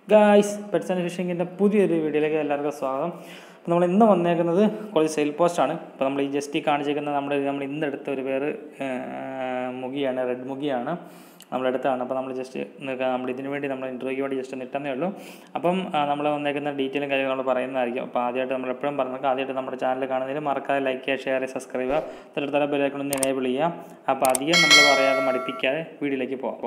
guys pets and ഫിഷിങ്ങിൻ്റെ പുതിയൊരു വീഡിയോയിലേക്ക് എല്ലാവർക്കും സ്വാഗതം അപ്പോൾ നമ്മൾ ഇന്ന് വന്നേക്കുന്നത് കുറച്ച് സെയിൽ പോസ്റ്റാണ് അപ്പോൾ നമ്മൾ ഈ ജസ്റ്റ് ഈ കാണിച്ചേക്കുന്നത് നമ്മുടെ നമ്മൾ ഇന്ന് എടുത്ത ഒരു പേര് മുഗിയാണ് റെഡ് മുഗിയാണ് നമ്മളെടുത്താണ് അപ്പോൾ നമ്മൾ ജസ്റ്റ് നമ്മൾ ഇതിന് വേണ്ടി നമ്മൾ ഇൻ്റർവ്യൂക്ക് വേണ്ടി ജസ്റ്റ് ഒന്ന് ഇട്ടെന്നേ ഉള്ളൂ അപ്പം നമ്മൾ വന്നേക്കുന്ന ഡീറ്റെയിലും കാര്യങ്ങളും നമ്മൾ പറയുന്നതായിരിക്കും അപ്പോൾ ആദ്യമായിട്ട് നമ്മൾ എപ്പോഴും പറഞ്ഞേക്കാം ആദ്യമായിട്ട് നമ്മുടെ ചാനൽ കാണുന്നതിൽ മറക്കാതെ ലൈക്ക് ചെയ്യുക ഷെയർ ചെയ്യുക സബ്സ്ക്രൈബ് ചെയ്യുക തൊട്ടടുത്ത ബെല്ലൈക്കൺ എനേബിൾ ചെയ്യുക അപ്പോൾ അധികം നമ്മൾ പറയാതെ മടിപ്പിക്കാതെ വീഡിയോയിലേക്ക് പോകാം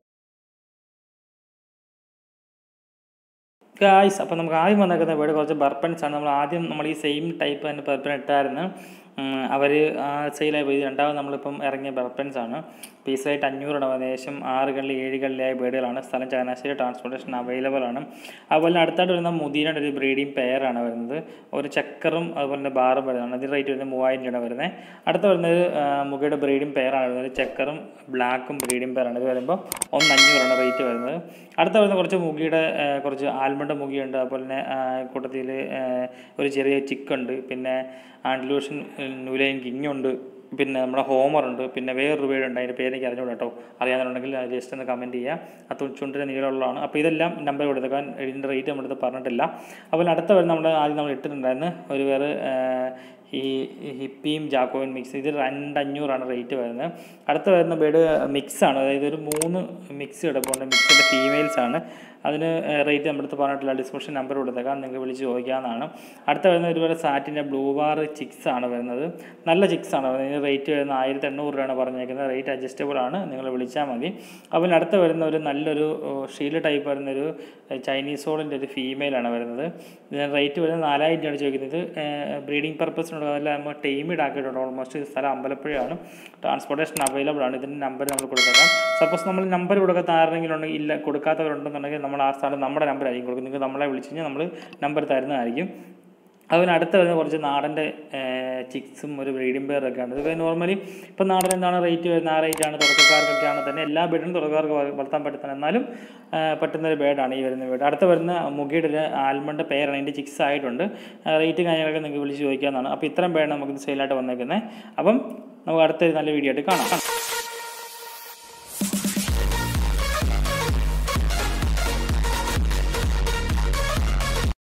ഗായ്സ് അപ്പോൾ നമുക്ക് ആദ്യം വന്നേക്കുന്ന വീട് കുറച്ച് ബർപ്പൻസ് ആണ് നമ്മൾ ആദ്യം നമ്മൾ ഈ സെയിം ടൈപ്പ് തന്നെ ബർപ്പൻ ഇട്ടായിരുന്നു അവർ സെയിലായി പോയി രണ്ടാമത് നമ്മളിപ്പം ഇറങ്ങിയ ബർപ്പൻസ് ആണ് പീസായിട്ട് അഞ്ഞൂറ് ഇടം ഏകദേശം ആറ് കള്ളി ഏഴ് കള്ളിയായ ബേഡുകളാണ് സ്ഥലം ചങ്ങനാശ്ശേരി ട്രാൻസ്പോർട്ടേഷൻ അവൈലബിൾ ആണ് അതുപോലെ അടുത്തായിട്ട് വരുന്ന മുദീനയുടെ ഒരു ബ്രീഡിംഗ് പെയറാണ് വരുന്നത് ഒരു ചക്കറും അതുപോലെ തന്നെ ബാറും വരുന്നതാണ് ഇതിന് റേറ്റ് വരുന്നത് മൂവായിരം രൂപ വരുന്നത് അടുത്ത വരുന്നത് മുഖയുടെ ബ്രീഡിംഗ് പെയറാണ് വരുന്നത് ചക്കറും ബ്ലാക്കും ബ്രീഡിംഗ് പെയറാണ് ഇത് വരുമ്പോൾ ഒന്ന് അഞ്ഞൂറാണ് റേറ്റ് വരുന്നത് അടുത്ത വരുന്ന കുറച്ച് മുഗിയുടെ കുറച്ച് ആൽമണ്ട് മുഗിയുണ്ട് അതുപോലെ തന്നെ കൂട്ടത്തിൽ ഒരു ചെറിയ ചിക്കുണ്ട് പിന്നെ ആൻഡ്ലൂഷൻ ന്യൂലൈൻ കിങ്ങുണ്ട് പിന്നെ നമ്മുടെ ഹോമറുണ്ട് പിന്നെ വേറൊരു വീടുണ്ട് അതിൻ്റെ പേര് എനിക്ക് അറിഞ്ഞുകൂടാ കേട്ടോ അറിയാമെന്നുണ്ടെങ്കിൽ ജസ്റ്റ് ഒന്ന് കമൻറ്റ് ചെയ്യുക ആ ചുണ്ടിൻ്റെ നീളമുള്ളതാണ് അപ്പോൾ ഇതെല്ലാം നമ്പർ കൊടുത്തേക്കാൻ ഇതിൻ്റെ റേറ്റ് നമ്മളടുത്ത് പറഞ്ഞിട്ടില്ല അപ്പോൾ അടുത്ത വരുന്ന നമ്മൾ ആദ്യം നമ്മൾ ഇട്ടിട്ടുണ്ടായിരുന്നു ഒരു വേറെ ഈ ഹിപ്പിയും ജാക്കോയും മിക്സ് ഇത് രണ്ടഞ്ഞൂറാണ് റേറ്റ് വരുന്നത് അടുത്ത വരുന്ന ബേഡ് മിക്സാണ് അതായത് ഒരു മൂന്ന് മിക്സ് കിടപ്പുണ്ട് മിക്സിൻ്റെ ഫീമെയിൽസ് ആണ് അതിന് റേറ്റ് നമ്മുടെ അടുത്ത് പറഞ്ഞിട്ടില്ല ഡിസ്ക്രിപ്ഷൻ നമ്പർ കൊടുത്തേക്കാം നിങ്ങൾക്ക് വിളിച്ച് ചോദിക്കാവുന്നതാണ് അടുത്ത വരുന്ന ഒരുപാട് സാറ്റിൻ്റെ ബ്ലൂ ബാർ ചിക്സ് ആണ് വരുന്നത് നല്ല ചിക്സ് ആണ് വരുന്നത് ഇതിന് റേറ്റ് വരുന്നത് ആയിരത്തി എണ്ണൂറ് രൂപയാണ് പറഞ്ഞേക്കുന്നത് റേറ്റ് അഡ്ജസ്റ്റബിൾ ആണ് നിങ്ങൾ വിളിച്ചാൽ മതി അപ്പോൾ അടുത്ത വരുന്ന ഒരു നല്ലൊരു ഷീല് ടൈപ്പ് വരുന്ന ഒരു ചൈനീസ് സോളിൻ്റെ ഒരു ഫീമെയിലാണ് വരുന്നത് ഇതിന് റേറ്റ് വരുന്നത് നാലായിരം രൂപയാണ് ചോദിക്കുന്നത് ബ്രീഡിംഗ് പർപ്പസിനുള്ള അതെല്ലാം നമ്മൾ ടൈമിഡ് ആക്കിയിട്ടുണ്ട് ഓൾമോസ്റ്റ് സ്ഥലം അമ്പലപ്പുഴയാണ് ട്രാൻസ്പോർട്ടേഷൻ അവൈലബിൾ ആണ് ഇതിൻ്റെ നമ്പർ നമ്മൾ കൊടുത്തേക്കാം സപ്പോസ് നമ്മൾ നമ്പർ കൊടുക്കാത്ത ആരെങ്കിലും ഉണ്ടെങ്കിൽ ഇല്ല കൊടുക്കാത്തവരുണ്ടെന്നുണ്ടെങ്കിൽ നമ്മൾ ആ സ്ഥലം നമ്മുടെ നമ്പർ ആയിരിക്കും കൊടുക്കും നിങ്ങൾക്ക് നമ്മളെ വിളിച്ച് കഴിഞ്ഞാൽ നമ്മൾ നമ്പർ തരുന്നതായിരിക്കും അതിന് അടുത്ത് വരുന്ന കുറച്ച് നാടൻ്റെ ചിക്സും ഒരു ബ്രീഡിംഗ് പെയറൊക്കെ ഉണ്ട് ഇതൊക്കെ നോർമലി ഇപ്പം നാടൻ എന്താണ് റേറ്റ് വരുന്നത് ആ റേറ്റാണ് തുടക്കക്കാർക്കൊക്കെയാണ് തന്നെ എല്ലാ ബേഡും തുടക്കക്കാർക്ക് വളർത്താൻ പറ്റുന്നത് എന്നാലും പറ്റുന്ന ഒരു ബേഡാണ് ഈ വരുന്ന ബേഡ് അടുത്ത വരുന്ന മുഗിയുടെ ഒരു ആൽമണ്ട് പെയറാണ് അതിൻ്റെ ചിക്സ് ആയിട്ടുണ്ട് റേറ്റ് കാര്യങ്ങളൊക്കെ നിങ്ങൾക്ക് വിളിച്ച് ചോദിക്കാവുന്നതാണ് അപ്പോൾ ഇത്രയും ബേഡ് നമുക്ക് സെയിലായിട്ട് വന്നേക്കുന്നത് അപ്പം നമുക്ക് അടുത്തൊരു നല്ല വീഡിയോ ആയിട്ട് കാണാം